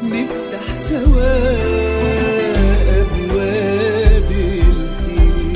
نفتح سوا أبواب الخير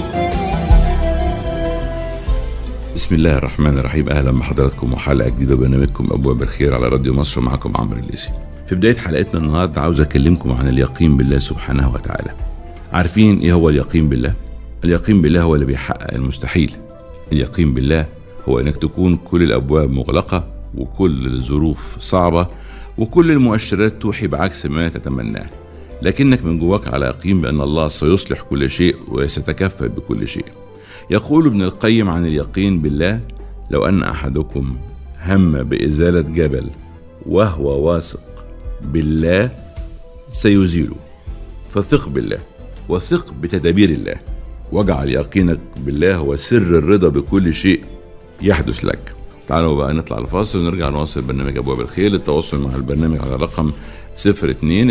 بسم الله الرحمن الرحيم اهلا بحضراتكم وحلقه جديده برنامجكم ابواب الخير على راديو مصر معكم عمرو الليسي في بدايه حلقتنا النهارده عاوز اكلمكم عن اليقين بالله سبحانه وتعالى عارفين ايه هو اليقين بالله اليقين بالله هو اللي بيحقق المستحيل اليقين بالله هو انك تكون كل الابواب مغلقه وكل الظروف صعبه وكل المؤشرات توحي بعكس ما تتمناه لكنك من جواك على يقين بان الله سيصلح كل شيء وسيتكفل بكل شيء يقول ابن القيم عن اليقين بالله لو ان احدكم هم بازاله جبل وهو واثق بالله سيزيله فثق بالله وثق بتدابير الله واجعل يقينك بالله هو سر الرضا بكل شيء يحدث لك تعالوا بقى نطلع الفاصل ونرجع نواصل برنامج ابواب الخير للتواصل مع البرنامج على رقم 02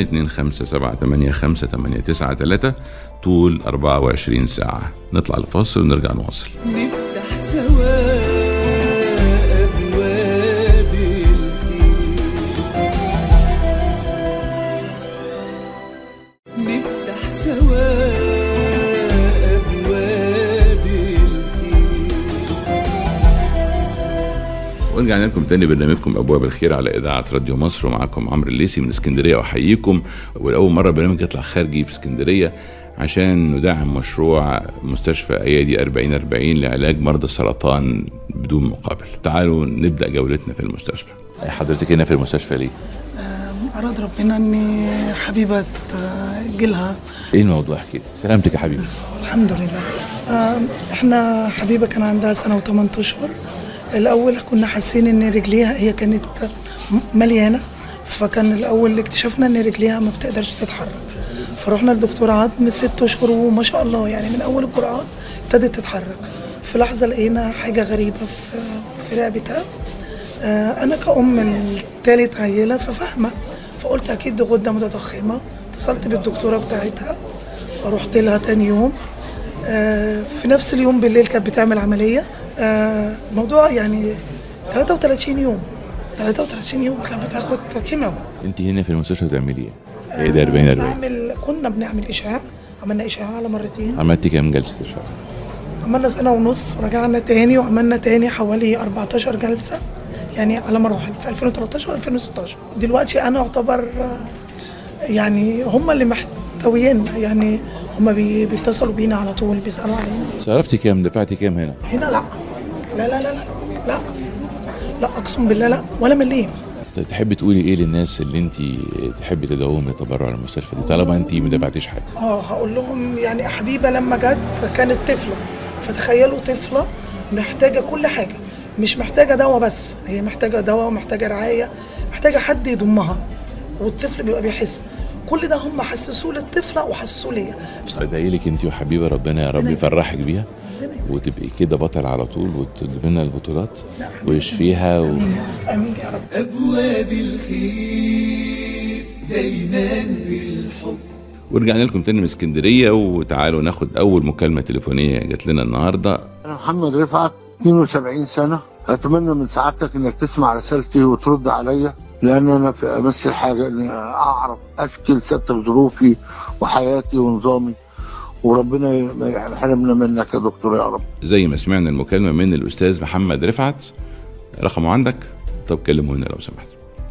257 طول 24 ساعة نطلع الفاصل ونرجع نواصل نفتح سوا أبواب الخير نفتح سوا أبواب الخير ورجعنا لكم تاني برنامجكم ابواب الخير على اذاعه راديو مصر ومعاكم عمرو الليسي من اسكندريه واحييكم ولاول مره برنامج يطلع خارجي في اسكندريه عشان ندعم مشروع مستشفى ايادي 4040 لعلاج مرضى السرطان بدون مقابل تعالوا نبدا جولتنا في المستشفى حضرتك هنا في المستشفى ليه أراد ربنا إن حبيبة جيلها ايه الموضوع احكي لي سلامتك يا حبيبي الحمد لله آه، إحنا حبيبة كان عندها سنة وثمان أشهر الأول كنا حاسين إن رجليها هي كانت م- مليانة فكان الأول اكتشفنا إن رجليها ما بتقدرش تتحرك فرحنا لدكتور عظم ست أشهر وما شاء الله يعني من أول الجرعات ابتدت تتحرك في لحظة لقينا حاجة غريبة في في رقبتها آه، انا كأم التالت عيلة ففاهمة فقلت اكيد دي غدة متضخمة اتصلت بالدكتورة بتاعتها ورحت لها تاني يوم آه، في نفس اليوم بالليل كانت بتعمل عملية آه، موضوع يعني 33 يوم 33 يوم كانت بتاخد كيماوي انت هنا في المستشفى بتعملي ايه؟ ايه ده 40 40 بعمل كنا بنعمل اشعاع عملنا اشعاع على مرتين عملتي كام جلسه اشعاع؟ عملنا سنة ونص ورجعنا تاني وعملنا تاني حوالي 14 جلسة يعني على مراحل في 2013 و 2016 دلوقتي أنا أعتبر آه، يعني هم اللي محتويين يعني هم بي- بيتصلوا بينا على طول بيسألوا علينا صرفتي كام دفعتي كام هنا؟ هنا لا لا لا لا لا لا لا أقسم بالله لا ولا مليم تحبي تقولي ايه للناس اللي انت تحبي تدعوهم للتبرع للمستشفى دي طالما انت ما دفعتيش حاجه اه هقول لهم يعني حبيبه لما جت كانت طفله فتخيلوا طفله محتاجه كل حاجه مش محتاجه دواء بس هي محتاجه دواء ومحتاجه رعايه محتاجه حد يضمها والطفل بيبقى بيحس كل ده هم حسسوه للطفله وحسسوه ليا بصراحة بدعي لك انت وحبيبه ربنا يا رب يفرحك بيها وتبقي كده بطل على طول وتجيب لنا البطولات ويشفيها و... امين يا رب أبواب الخير دايما بالحب ورجعنا لكم تاني من اسكندريه وتعالوا ناخد اول مكالمه تليفونيه جات لنا النهارده أنا محمد رفعت 72 سنة أتمنى من سعادتك إنك تسمع رسالتي وترد عليا لأن أنا في أمس الحاجة إن أعرف أشكل ستر ظروفي وحياتي ونظامي وربنا ما يحرمنا منك يا دكتور يا رب زي ما سمعنا المكالمه من الاستاذ محمد رفعت رقمه عندك طب كلمه هنا لو سمحت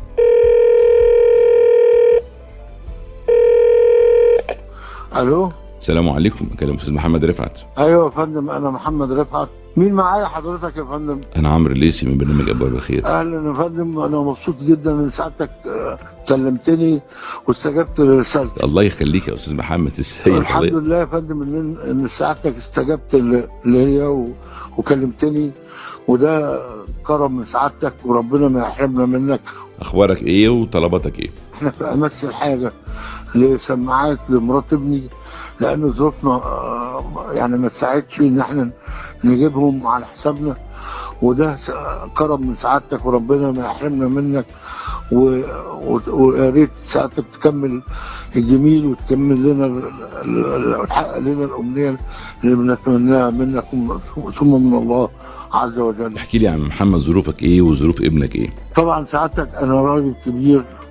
ألو السلام عليكم كلم استاذ محمد رفعت أيوة يا فندم أنا محمد رفعت مين معايا حضرتك يا فندم انا عمرو الليسي من برنامج ابواب الخير أهلا يا فندم أنا مبسوط جدا إن سعادتك آه، كلمتني واستجبت لرسالتي الله يخليك يا استاذ محمد السيد الحمد الله لله يا فندم ان ان سعادتك استجبت ل- ليا و- وكلمتني وده كرم من سعادتك وربنا ما يحرمنا منك اخبارك ايه وطلباتك ايه احنا في امس الحاجه لسماعات لمرات ابني لان ظروفنا آه، يعني ما تساعدش ان احنا نجيبهم على حسابنا وده س- كرم من سعادتك وربنا ما يحرمنا منك و- و- ويا ريت سعادتك تكمل الجميل وتكمل لنا ال- ال- وتحقق لنا الامنيه اللي بنتمناها منك ثم من الله عز وجل. احكي لي عن محمد ظروفك ايه وظروف ابنك ايه طبعا سعادتك انا راجل كبير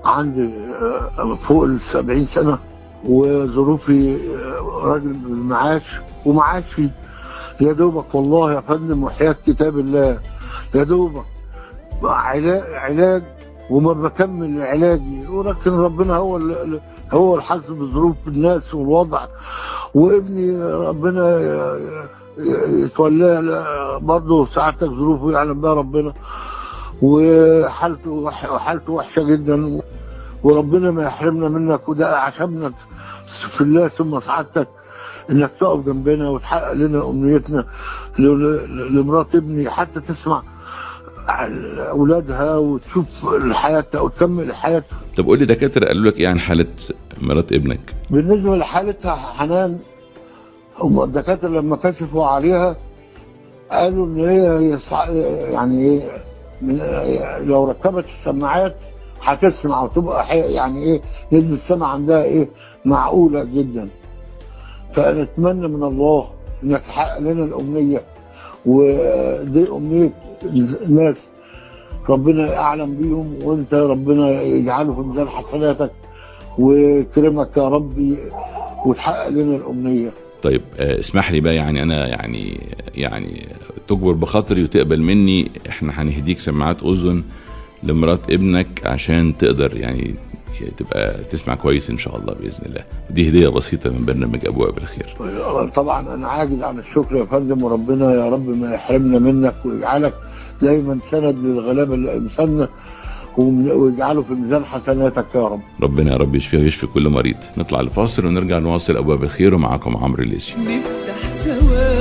عندي آه، فوق السبعين سنة وظروفي آه، راجل بالمعاش ومعاشي يا دوبك والله يا فندم وحياة كتاب الله يا دوبك علاج, علاج وما بكمل علاجي ولكن ربنا هو ال- هو الحظ بظروف الناس والوضع وابني ربنا ي- ي- يتولاه برضه ساعتك ظروفه يعلم بها ربنا وحالته وح- وحالته وحشه جدا وربنا ما يحرمنا منك وده عشمنا في الله ثم سعادتك انك تقف جنبنا وتحقق لنا امنيتنا ل- ل- لمرات ابني حتى تسمع عن اولادها وتشوف حياتها وتكمل حياتها طب قول لي دكاتره قالوا لك ايه عن حاله مرات ابنك بالنسبه لحالتها حنان هم الدكاتره لما كشفوا عليها قالوا ان هي يصع... يعني ايه من... لو ركبت السماعات هتسمع وتبقى حي... يعني ايه نسبه السمع عندها ايه معقوله جدا فنتمنى من الله انك تحقق لنا الامنيه ودي امنيه الناس ربنا اعلم بيهم وانت ربنا يجعله في ميزان حسناتك ويكرمك يا ربي وتحقق لنا الامنيه طيب آه، اسمح لي بقى يعني انا يعني يعني تجبر بخاطري وتقبل مني احنا هنهديك سماعات اذن لمرات ابنك عشان تقدر يعني تبقى تسمع كويس ان شاء الله باذن الله ودي هديه بسيطه من برنامج ابواب الخير طبعا انا عاجز عن الشكر يا فندم وربنا يا رب ما يحرمنا منك ويجعلك دايما سند للغلابه اللي امثالنا وم- ويجعله في ميزان حسناتك يا رب ربنا يا رب يشفيه ويشفي كل مريض نطلع لفاصل ونرجع نواصل ابواب الخير ومعاكم عمرو الليسي نفتح سوا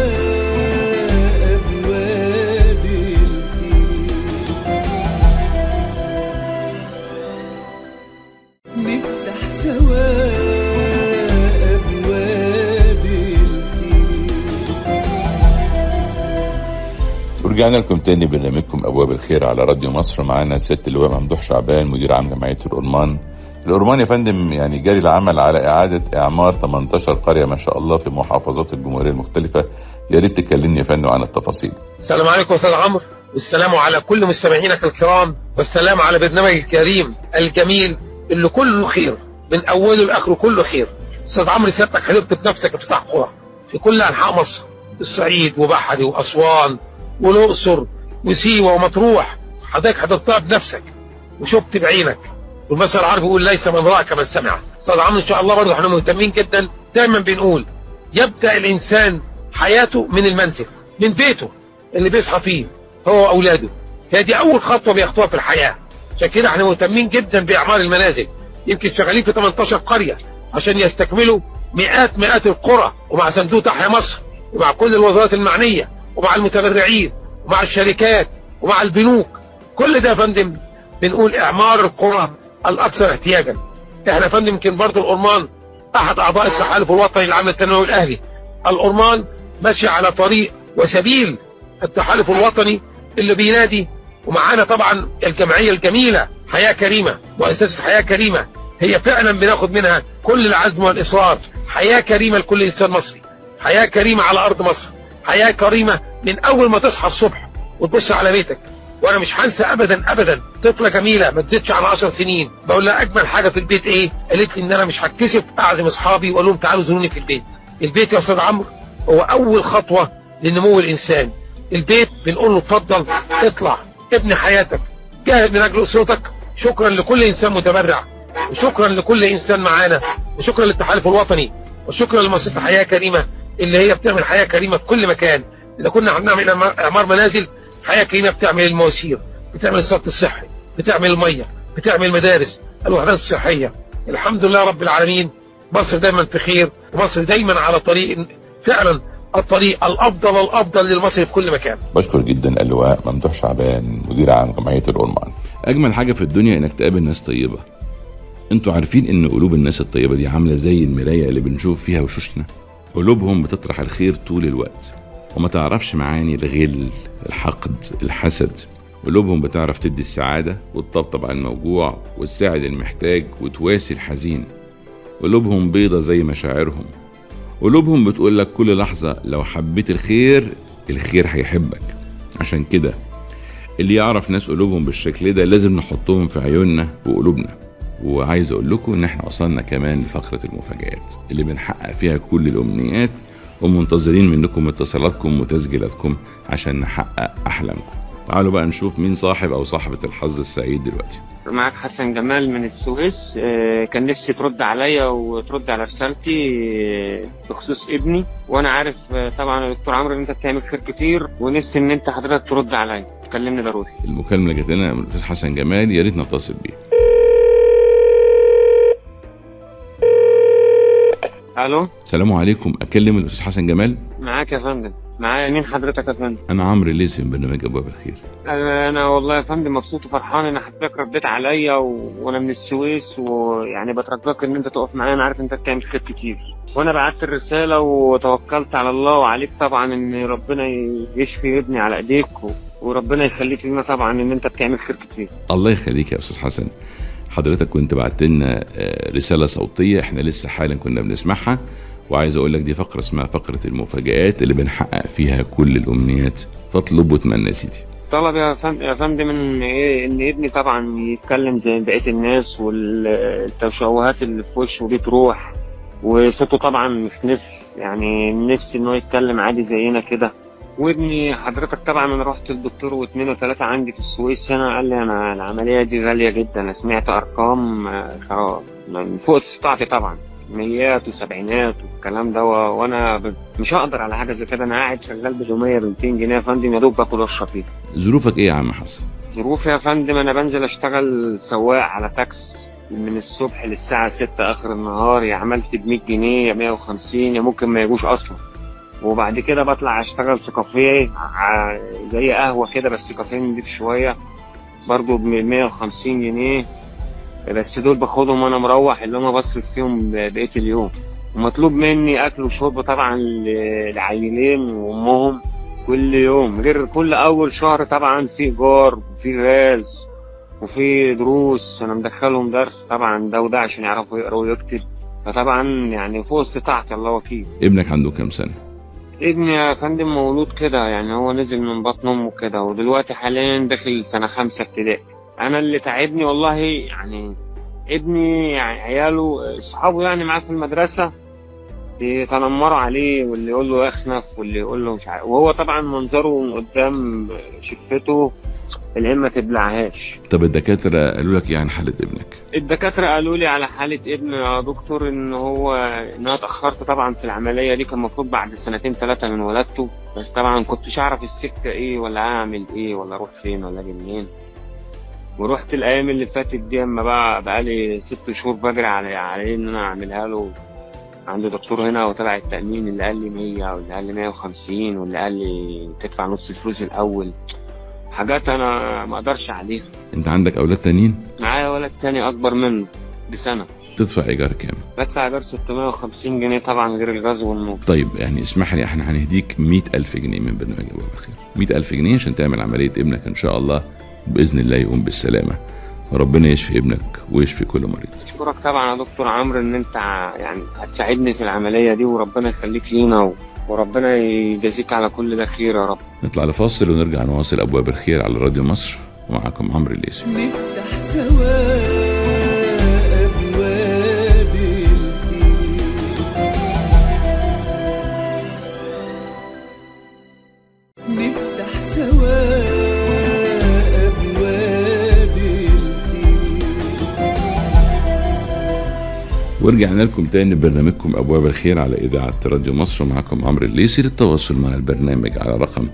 أبواب الخير نفتح سوا أبواب الخير ورجعنا لكم تاني برنامجكم ابواب الخير على راديو مصر معانا ست اللواء ممدوح شعبان مدير عام جمعيه الأرمان الأرمان يا فندم يعني جاري العمل على إعادة إعمار 18 قرية ما شاء الله في محافظات الجمهورية المختلفة يا ريت تكلمني يا فندم عن التفاصيل السلام عليكم استاذ عمرو والسلام على كل مستمعينك الكرام والسلام على برنامج الكريم الجميل اللي كله خير من اوله لاخره كله خير استاذ عمرو سيادتك حضرت بنفسك افتح قرى في كل انحاء مصر الصعيد وبحري واسوان والاقصر وسيوه ومطروح حضرتك حضرتها بنفسك وشفت بعينك والمثل العربي يقول ليس من راى كمن سمع استاذ عمرو ان شاء الله برضه احنا مهتمين جدا دايما بنقول يبدا الانسان حياته من المنزل من بيته اللي بيصحى فيه هو واولاده هي دي اول خطوه بياخدوها في الحياه عشان كده احنا مهتمين جدا باعمار المنازل يمكن شغالين في 18 قريه عشان يستكملوا مئات مئات القرى ومع صندوق تحيا مصر ومع كل الوزارات المعنيه ومع المتبرعين ومع الشركات ومع البنوك كل ده يا فندم بنقول اعمار القرى الاكثر احتياجا احنا يا فندم يمكن برضه الأرمان احد اعضاء التحالف الوطني للعمل التنموي الاهلي الأرمان ماشي على طريق وسبيل التحالف الوطني اللي بينادي ومعانا طبعا الجمعيه الجميله حياه كريمه مؤسسه حياه كريمه هي فعلا بناخد منها كل العزم والاصرار حياه كريمه لكل انسان مصري حياه كريمه على ارض مصر حياه كريمه من اول ما تصحى الصبح وتبص على بيتك وانا مش هنسى ابدا ابدا طفله جميله ما تزيدش عن 10 سنين بقول لها اجمل حاجه في البيت ايه قالت لي ان انا مش هتكسف اعزم اصحابي واقول لهم تعالوا زوروني في البيت البيت يا استاذ عمرو هو اول خطوه لنمو الانسان البيت بنقول له اتفضل اطلع ابني حياتك جاهد من اجل اسرتك شكرا لكل انسان متبرع وشكرا لكل انسان معانا وشكرا للتحالف الوطني وشكرا لمؤسسه حياه كريمه اللي هي بتعمل حياه كريمه في كل مكان اذا كنا هنعمل اعمار منازل حياه كريمه بتعمل المواسير بتعمل الصرف الصحي بتعمل الميه بتعمل مدارس الوحدات الصحيه الحمد لله رب العالمين مصر دايما في خير ومصر دايما على طريق فعلا الطريق الافضل الافضل للمصري في كل مكان بشكر جدا اللواء ممدوح شعبان مدير عام جمعيه الأرمان اجمل حاجه في الدنيا انك تقابل ناس طيبه انتوا عارفين ان قلوب الناس الطيبه دي عامله زي المرايه اللي بنشوف فيها وشوشنا قلوبهم بتطرح الخير طول الوقت وما تعرفش معاني الغل الحقد الحسد قلوبهم بتعرف تدي السعادة وتطبطب على الموجوع وتساعد المحتاج وتواسي الحزين قلوبهم بيضة زي مشاعرهم قلوبهم بتقول لك كل لحظة لو حبيت الخير الخير هيحبك عشان كده اللي يعرف ناس قلوبهم بالشكل ده لازم نحطهم في عيوننا وقلوبنا وعايز اقول لكم ان احنا وصلنا كمان لفقره المفاجآت اللي بنحقق فيها كل الامنيات ومنتظرين منكم اتصالاتكم وتسجيلاتكم عشان نحقق احلامكم تعالوا بقى نشوف مين صاحب او صاحبة الحظ السعيد دلوقتي معاك حسن جمال من السويس آه، كان نفسي ترد عليا وترد على رسالتي آه، بخصوص ابني وانا عارف آه، طبعا يا دكتور عمرو ان انت بتعمل خير كتير ونفسي ان انت حضرتك ترد عليا تكلمني ضروري المكالمة اللي جات لنا من الاستاذ حسن جمال يا ريت نتصل بيه الو السلام عليكم اكلم الاستاذ حسن جمال معاك يا فندم معايا مين حضرتك يا فندم انا عمرو الليثي من برنامج ابواب الخير انا أنا والله يا فندم مبسوط وفرحان ان حضرتك رديت عليا و... وانا من السويس ويعني بترجاك ان انت تقف معايا انا عارف انت بتعمل خير كتير وانا بعت الرساله وتوكلت على الله وعليك طبعا ان ربنا يشفي ابني على ايديك و... وربنا يخليك لنا طبعا ان انت بتعمل خير كتير الله يخليك يا استاذ حسن حضرتك كنت بعت لنا آه، رساله صوتيه احنا لسه حالا كنا بنسمعها وعايز اقول لك دي فقره اسمها فقره المفاجآت اللي بنحقق فيها كل الامنيات فاطلب واتمنى يا سيدي طلب يا فندم يا فندم ان ايه ان ابني طبعا يتكلم زي بقيه الناس والتشوهات اللي في وشه دي تروح وصوته طبعا مخنف يعني نفسي ان هو يتكلم عادي زينا كده وابني حضرتك طبعا انا رحت للدكتور واثنين وثلاثه عندي في السويس هنا قال لي انا العمليه دي غاليه جدا انا سمعت ارقام آه، خراب من فوق استطاعتي طبعا ميات وسبعينات والكلام ده و- وانا ب- مش هقدر على حاجه زي كده انا قاعد شغال ب 100 ب 200 جنيه يا فندم يا دوب باكل واشرب فيه ظروفك ايه يا عم حسن ظروفي يا فندم انا بنزل اشتغل سواق على تاكس من الصبح للساعة 6 آخر النهار يا عملت ب 100 جنيه يا 150 يا ممكن ما يجوش أصلا وبعد كده بطلع أشتغل في كافيه ع- زي قهوة كده بس كافيه نضيف شوية برضه ب 150 جنيه بس دول باخدهم وأنا مروح اللي هما بصرف فيهم ب- بقية اليوم ومطلوب مني أكل وشرب طبعا ل- لعيلين وأمهم كل يوم غير كل اول شهر طبعا في ايجار وفي غاز وفي دروس انا مدخلهم درس طبعا ده وده عشان يعرفوا يقروا ويكتب فطبعا يعني فوق استطاعتي الله وكيل ابنك عنده كام سنه ابني يا فندم مولود كده يعني هو نزل من بطن امه كده ودلوقتي حاليا داخل سنه خمسه ابتدائي انا اللي تعبني والله يعني ابني يعني عياله اصحابه يعني معاه في المدرسه بيتنمروا عليه واللي يقول له اخنف واللي يقول له مش عارف وهو طبعا منظره من قدام شفته العين ما تبلعهاش طب الدكاتره قالوا لك ايه عن حاله ابنك الدكاترة قالوا لي على حالة ابن يا دكتور ان هو ان انا اتأخرت طبعا في العملية دي كان المفروض بعد سنتين ثلاثة من ولادته بس طبعا كنتش اعرف السكة ايه ولا اعمل ايه ولا اروح فين ولا اجي منين ورحت الايام اللي فاتت دي اما بقى بقالي ست شهور بجري على عليه ان انا اعملها له عند دكتور هنا وتبع التأمين اللي قال لي 100 واللي قال لي 150 واللي قال لي تدفع نص الفلوس الأول حاجات أنا ما أقدرش عليها انت عندك اولاد تانيين معايا ولد تاني أكبر منه بسنة تدفع ايجار كام بدفع إيجار 650 جنيه طبعا غير الغاز والنور طيب يعني اسمح لي احنا هنديك مئة ألف جنيه من برنامج أبواب الخير مئة ألف جنيه عشان تعمل عملية ابنك إن شاء الله بإذن الله يقوم بالسلامة وربنا يشفي ابنك ويشفي كل مريض أشكرك طبعا يا دكتور عمرو إن أنت يعني هتساعدني في العملية دي وربنا يخليك لينا و... وربنا يجازيك على كل ده خير يا رب نطلع لفاصل ونرجع نواصل أبواب الخير على راديو مصر ومعكم عمرو الليثي نفتح سوا أبواب الخير نفتح سوا أبواب الخير ورجعنا لكم تاني ببرنامجكم أبواب الخير على إذاعة راديو مصر ومعكم عمرو الليثي للتواصل مع البرنامج على رقم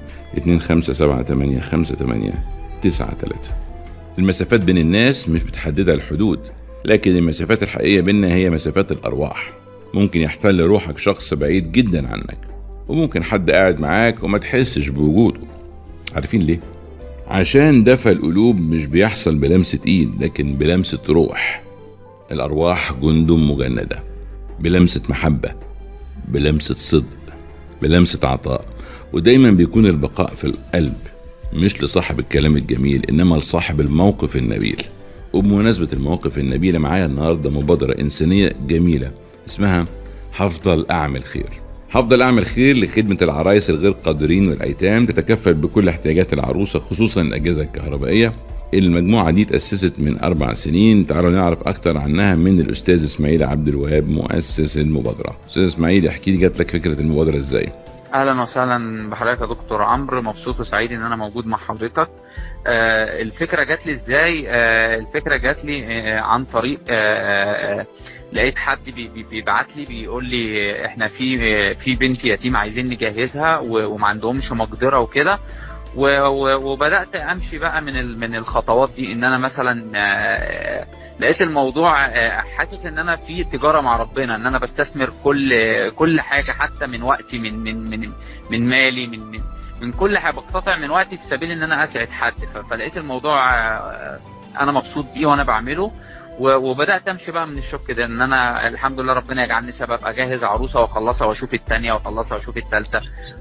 25785893 المسافات بين الناس مش بتحددها الحدود لكن المسافات الحقيقية بيننا هي مسافات الأرواح ممكن يحتل روحك شخص بعيد جدا عنك وممكن حد قاعد معاك وما تحسش بوجوده عارفين ليه؟ عشان دفى القلوب مش بيحصل بلمسة ايد لكن بلمسة روح الأرواح جند مجندة بلمسة محبة بلمسة صدق بلمسة عطاء ودايما بيكون البقاء في القلب مش لصاحب الكلام الجميل إنما لصاحب الموقف النبيل وبمناسبة المواقف النبيلة معايا النهاردة مبادرة إنسانية جميلة اسمها هفضل أعمل خير هفضل أعمل خير لخدمة العرايس الغير قادرين والأيتام تتكفل بكل احتياجات العروسة خصوصا الأجهزة الكهربائية المجموعة دي تأسست من أربع سنين تعالوا نعرف أكتر عنها من الأستاذ إسماعيل عبد الوهاب مؤسس المبادرة أستاذ إسماعيل احكي لي جات لك فكرة المبادرة إزاي اهلا وسهلا بحضرتك يا دكتور عمرو مبسوط وسعيد ان انا موجود مع حضرتك آه الفكره جات لي ازاي آه الفكره جات لي آه عن طريق آه آه لقيت حد بي- بي- بيبعت لي بيقول لي احنا في آه في بنت يتيم عايزين نجهزها و- وما عندهمش مقدره وكده و- و- وبدات امشي بقى من ال- من الخطوات دي ان انا مثلا آه، لقيت الموضوع آه، حاسس ان انا في تجاره مع ربنا ان انا بستثمر كل كل حاجه حتى من وقتي من من من من مالي من من من كل حاجه بقتطع من وقتي في سبيل ان انا اسعد حد ف- فلقيت الموضوع آه، انا مبسوط بيه وانا بعمله و- وبدات امشي بقى من الشك ده ان انا الحمد لله ربنا يجعلني سبب اجهز عروسه واخلصها واشوف الثانيه واخلصها واشوف الثالثه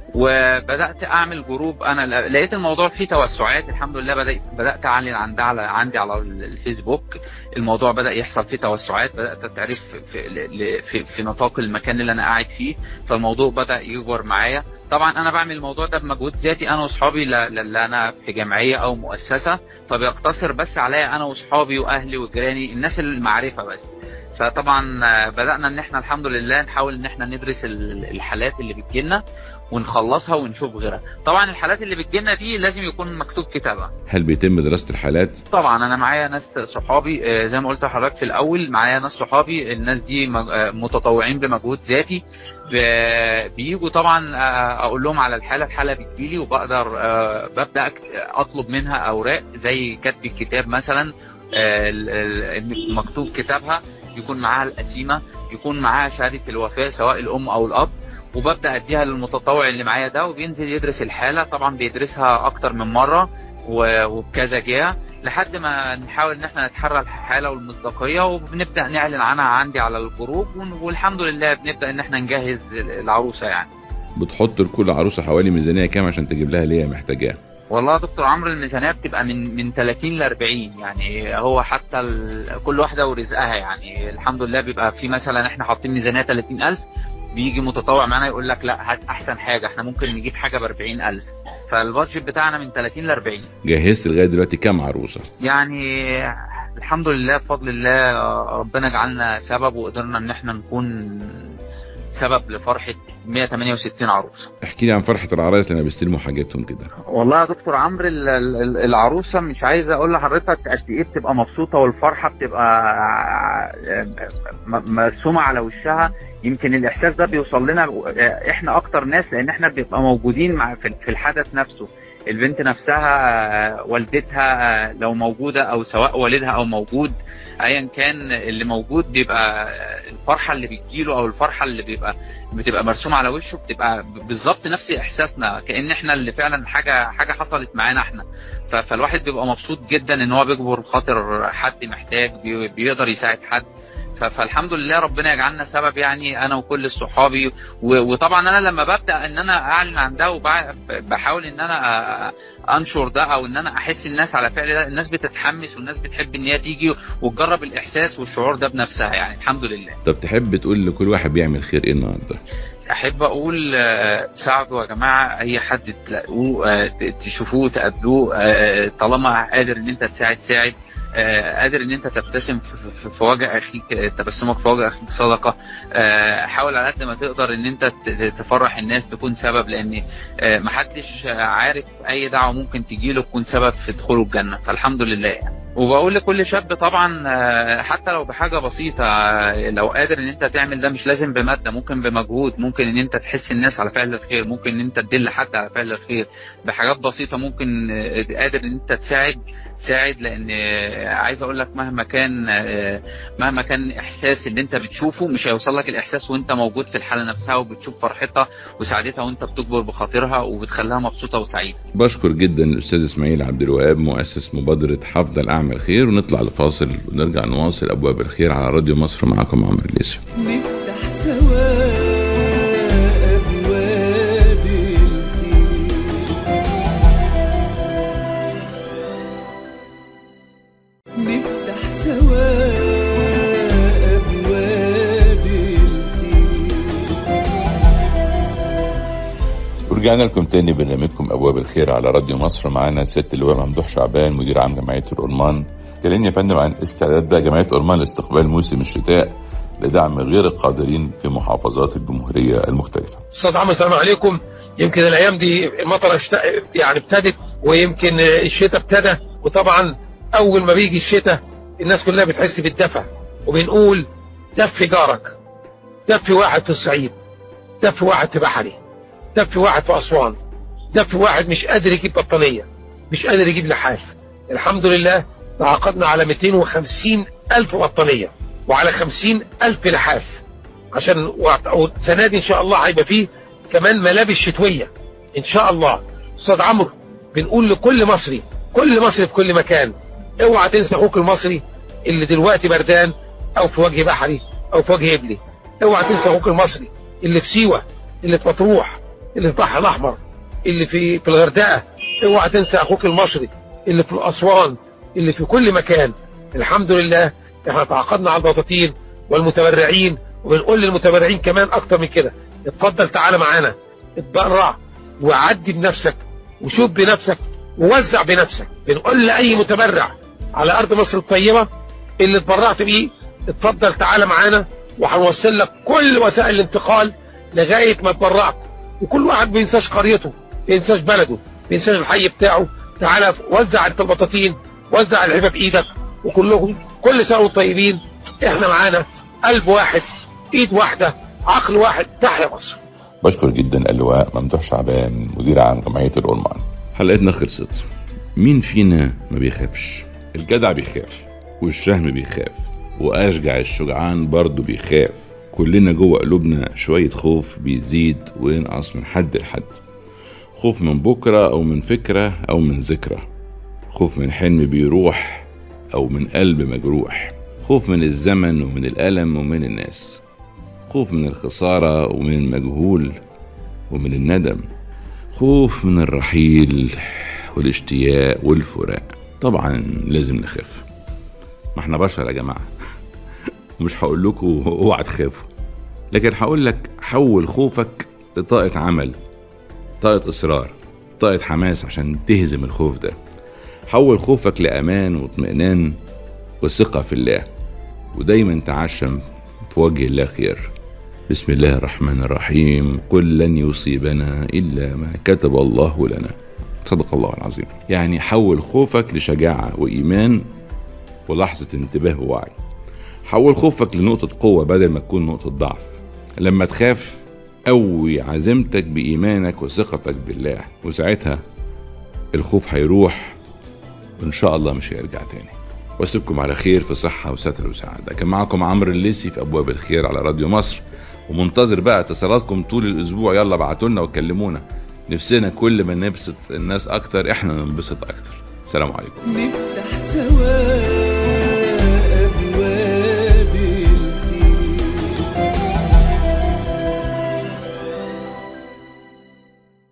وبدات اعمل جروب انا ل- لقيت الموضوع فيه توسعات الحمد لله بدات بدات اعلن عن ده على عندي على الفيسبوك الموضوع بدا يحصل فيه توسعات بدات اتعرف في ل- في, في نطاق المكان اللي انا قاعد فيه فالموضوع بدا يكبر معايا طبعا انا بعمل الموضوع ده بمجهود ذاتي انا واصحابي لا لا- لا انا في جمعيه او مؤسسه فبيقتصر بس عليا انا واصحابي واهلي وجيراني الناس المعرفه بس فطبعا آه، بدانا ان احنا الحمد لله نحاول ان احنا ندرس ال- الحالات اللي بتجيلنا ونخلصها ونشوف غيرها طبعا الحالات اللي بتجيلنا دي لازم يكون مكتوب كتابها هل بيتم دراسة الحالات طبعا انا معايا ناس صحابي آه، زي ما قلت لحضرتك في الاول معايا ناس صحابي الناس دي مج- آه، متطوعين بمجهود ذاتي ب- بيجوا طبعا آه، اقول لهم على الحاله الحاله بتجيلي وبقدر آه، ببدا أكت- اطلب منها اوراق زي كتب الكتاب مثلا آه، ال- ال- مكتوب كتابها يكون معاها القسيمه يكون معاها شهاده الوفاه سواء الام او الاب وببدا اديها للمتطوع اللي معايا ده وبينزل يدرس الحاله طبعا بيدرسها اكتر من مره و- وبكذا جهه لحد ما نحاول ان احنا نتحرى الحاله والمصداقيه وبنبدا نعلن عنها عندي على الجروب ون- والحمد لله بنبدا ان احنا نجهز العروسه يعني بتحط لكل عروسة حوالي ميزانية كام عشان تجيب لها اللي هي محتاجاه والله يا دكتور عمرو الميزانيه بتبقى من من 30 ل 40 يعني هو حتى ال... كل واحده ورزقها يعني الحمد لله بيبقى في مثلا احنا حاطين ميزانيه 30000 بيجي متطوع معانا يقول لك لا هات احسن حاجه احنا ممكن نجيب حاجه ب 40000 فالبادجت بتاعنا من 30 ل 40 جهزت لغاية دلوقتي كام عروسة يعني الحمد لله بفضل الله ربنا جعلنا سبب وقدرنا ان احنا نكون سبب لفرحه 168 عروسه احكي لي عن فرحة العرايس لما بيستلموا حاجاتهم كده والله يا دكتور عمرو ال- ال- العروسه مش عايز اقول لحضرتك قد ايه بتبقى مبسوطه والفرحه بتبقى م- مرسومه على وشها يمكن الاحساس ده بيوصل لنا احنا اكتر ناس لان احنا بنبقى موجودين مع في في الحدث نفسه البنت نفسها والدتها لو موجوده او سواء والدها او موجود ايا كان اللي موجود بيبقى الفرحه اللي بتجيله او الفرحه اللي بيبقى بتبقى مرسومه على وشه بتبقى بالظبط نفس احساسنا كان احنا اللي فعلا حاجه حاجه حصلت معانا احنا ف- فالواحد بيبقى مبسوط جدا ان هو بيجبر خاطر حد محتاج بي- بيقدر يساعد حد ف- فالحمد لله ربنا يجعلنا سبب يعني انا وكل صحابي و- وطبعا انا لما ببدا ان انا اعلن عن ده وبحاول ان انا أ- انشر ده او ان انا احس الناس على فعل ده الناس بتتحمس والناس بتحب ان هي تيجي وتجرب الاحساس والشعور ده بنفسها يعني الحمد لله طب تحب تقول لكل واحد بيعمل خير ايه النهارده احب اقول آه، ساعدوا يا جماعه اي حد تلاقوه آه، ت- تشوفوه تقابلوه آه، طالما قادر ان انت تساعد ساعد آه، قادر ان انت تبتسم في- في في وجه اخيك آه، تبسمك في وجه اخيك صدقه آه، حاول على قد ما تقدر ان انت ت- تفرح الناس تكون سبب لان آه، محدش عارف اي دعوه ممكن تجيله تكون سبب في دخوله الجنه فالحمد لله يعني وبقول لكل شاب طبعا آه، حتى لو بحاجه بسيطه آه، لو قادر ان انت تعمل ده مش لازم بماده ممكن بمجهود ممكن ان انت تحس الناس على فعل الخير ممكن ان انت تدل حد على فعل الخير بحاجات بسيطه ممكن آه، قادر ان انت تساعد ساعد لان آه، عايز اقول لك مهما كان آه، مهما كان احساس اللي انت بتشوفه مش هيوصل لك الاحساس وانت موجود في الحاله نفسها وبتشوف فرحتها وسعادتها وانت بتجبر بخاطرها وبتخليها مبسوطه وسعيده بشكر جدا الاستاذ اسماعيل عبد الوهاب مؤسس مبادرة هفضل اعمل خير ونطلع لفاصل ونرجع نواصل ابواب الخير على راديو مصر معكم عمرو الليسي نفتح سوا أبواب الخير نفتح سوا أبواب الخير ورجعنا لكم تاني برنامجكم ابواب الخير على راديو مصر معانا سياده اللواء ممدوح شعبان مدير عام جمعيه الأورمان كلمني يا فندم عن استعداد جمعيه أورمان لاستقبال موسم الشتاء لدعم غير القادرين في محافظات الجمهوريه المختلفه. استاذ عمرو السلام عليكم يمكن الايام دي المطر اشت... يعني ابتدت ويمكن الشتاء ابتدى وطبعا اول ما بيجي الشتاء الناس كلها بتحس بالدفى وبنقول دفي جارك دفي واحد في الصعيد دفي واحد في بحري دفي واحد في اسوان دفي واحد مش قادر يجيب بطانيه مش قادر يجيب لحاف الحمد لله تعاقدنا على 250 الف بطانيه وعلى 50 الف لحاف عشان السنه دي ان شاء الله هيبقى فيه كمان ملابس شتويه ان شاء الله استاذ عمرو بنقول لكل مصري كل مصري في كل مكان اوعى تنسى اخوك المصري اللي دلوقتي بردان او في وجه بحري او في وجه ابلي اوعى تنسى اخوك المصري اللي في سيوه اللي في مطروح اللي في البحر الاحمر اللي في في الغردقه اوعى تنسى اخوك المصري اللي في الاسوان اللي في كل مكان الحمد لله احنا تعاقدنا على البطاطين والمتبرعين وبنقول للمتبرعين كمان اكتر من كده اتفضل تعالى معانا اتبرع وعدي بنفسك وشوف بنفسك ووزع بنفسك بنقول لاي متبرع على ارض مصر الطيبه اللي اتبرعت بيه اتفضل تعالى معانا وهنوصل لك كل وسائل الانتقال لغايه ما اتبرعت وكل واحد ما بينساش قريته ما بينساش بلده ما بينساش الحي بتاعه تعالى وزع انت البطاطين وزع الهبه بايدك وكلهم كل سنه وانتم طيبين احنا معانا قلب واحد ايد واحده عقل واحد تحيا مصر بشكر جدا اللواء ممدوح شعبان مدير عام جمعيه الأورمان حلقتنا خلصت مين فينا ما بيخافش الجدع بيخاف والشهم بيخاف واشجع الشجعان برضه بيخاف كلنا جوه قلوبنا شوية خوف بيزيد وينقص من حد لحد خوف من بكرة أو من فكرة أو من ذكرى خوف من حلم بيروح أو من قلب مجروح خوف من الزمن ومن الألم ومن الناس خوف من الخسارة ومن المجهول ومن الندم خوف من الرحيل والاشتياق والفراق طبعا لازم نخاف ما احنا بشر يا جماعة مش هقول لكم اوعى تخافوا لكن هقول لك حول خوفك لطاقة عمل طاقة إصرار طاقة حماس عشان تهزم الخوف ده حول خوفك لأمان واطمئنان وثقة في الله ودايما تعشم في وجه الله خير بسم الله الرحمن الرحيم قل لن يصيبنا إلا ما كتب الله لنا صدق الله العظيم يعني حول خوفك لشجاعة وإيمان ولحظة انتباه ووعي حول خوفك لنقطة قوة بدل ما تكون نقطة ضعف لما تخاف قوي عزيمتك بإيمانك وثقتك بالله وساعتها الخوف هيروح وإن شاء الله مش هيرجع تاني واسيبكم على خير في صحة وستر وسعادة كان معكم عمرو الليسي في أبواب الخير على راديو مصر ومنتظر بقى اتصالاتكم طول الأسبوع يلا ابعتولنا وكلمونا نفسنا كل ما نبسط الناس أكتر إحنا ننبسط أكتر سلام عليكم نفتح سوا